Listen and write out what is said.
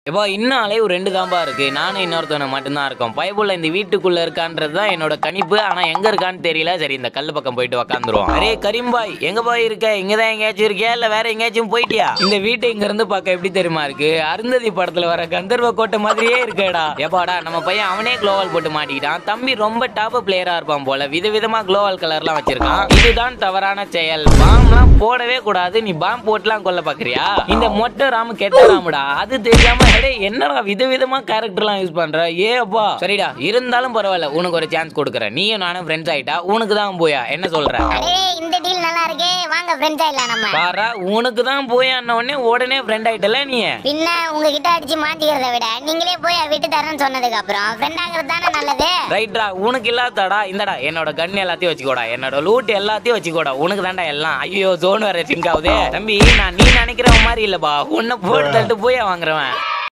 இப்போ இன்னும் அலைவு ரெண்டு தான்பா இருக்கு நானும் இன்னொருத்தவனை மட்டும்தான் இருக்கோம் பயபுள்ள இந்த வீட்டுக்குள்ள இருக்கான்றது தான் என்னோட கணிப்பு ஆனா எங்க இருக்கான்னு தெரியல சரி இந்த கல்லு பக்கம் போயிட்டு உக்காந்துருவோம் அரே கரீம்பாய் எங்க போய் இருக்க இங்கதான் எங்கேயாச்சும் இருக்கியா இல்ல வேற எங்கேயாச்சும் போயிட்டியா இந்த வீட்டை இங்க இருந்து பார்க்க எப்படி தெரியுமா இருக்கு அருந்ததி படத்துல வர கந்தர்வ கோட்டை மாதிரியே இருக்கேடா ஏப்பாடா நம்ம பையன் அவனே குளோவால் போட்டு மாட்டிக்கிட்டான் தம்பி ரொம்ப டாப் பிளேயரா இருப்பான் போல விதவிதமா குளோவால் கலர்லாம் வச்சிருக்கான் இதுதான் தவறான செயல் பாம்லாம் போடவே கூடாது நீ பாம் போட்டுலாம் கொல்ல பாக்குறியா இந்த மொட்டை ராமு கெட்ட ராமுடா அது தெரியாம டேய் என்னடா விதவிதமா கேரக்டர்லாம் யூஸ் பண்ற ஏ அப்பா சரிடா இருந்தாலும் பரவாயில்ல உனக்கு ஒரு சான்ஸ் கொடுக்குறேன் நீயும் நானும் ஃப்ரெண்ட்ஸ் ஆயிட்டா உனக்கு தான் போயா என்ன சொல்ற அடே இந்த டீல் நல்லா இருக்கே வாங்க ஃப்ரெண்ட்ஸ் ஆயிடலாம் நம்ம பாரா உனக்கு தான் போயான்ன உடனே உடனே ஃப்ரெண்ட் ஆயிட்டல நீ பின்ன உங்ககிட்ட அடிச்சு மாட்டிக்கிறத விட நீங்களே போய் விட்டு தரேன்னு சொன்னதுக்கு அப்புறம் ஃப்ரெண்ட் ஆகிறது தானே நல்லது ரைட்ரா உனக்கு இல்லாதடா இந்தடா என்னோட கன் எல்லாத்தையும் வச்சுக்கோடா என்னோட லூட் எல்லாத்தையும் வச்சுக்கோடா உனக்கு தான்டா எல்லாம் ஐயோ ஜோன் வேற சிங்க் ஆகுதே தம்பி நான் நீ நினைக்கிற மாதிரி இல்லப்பா உன்னை போட்டு தள்ளிட்டு போய் வாங்குறவன்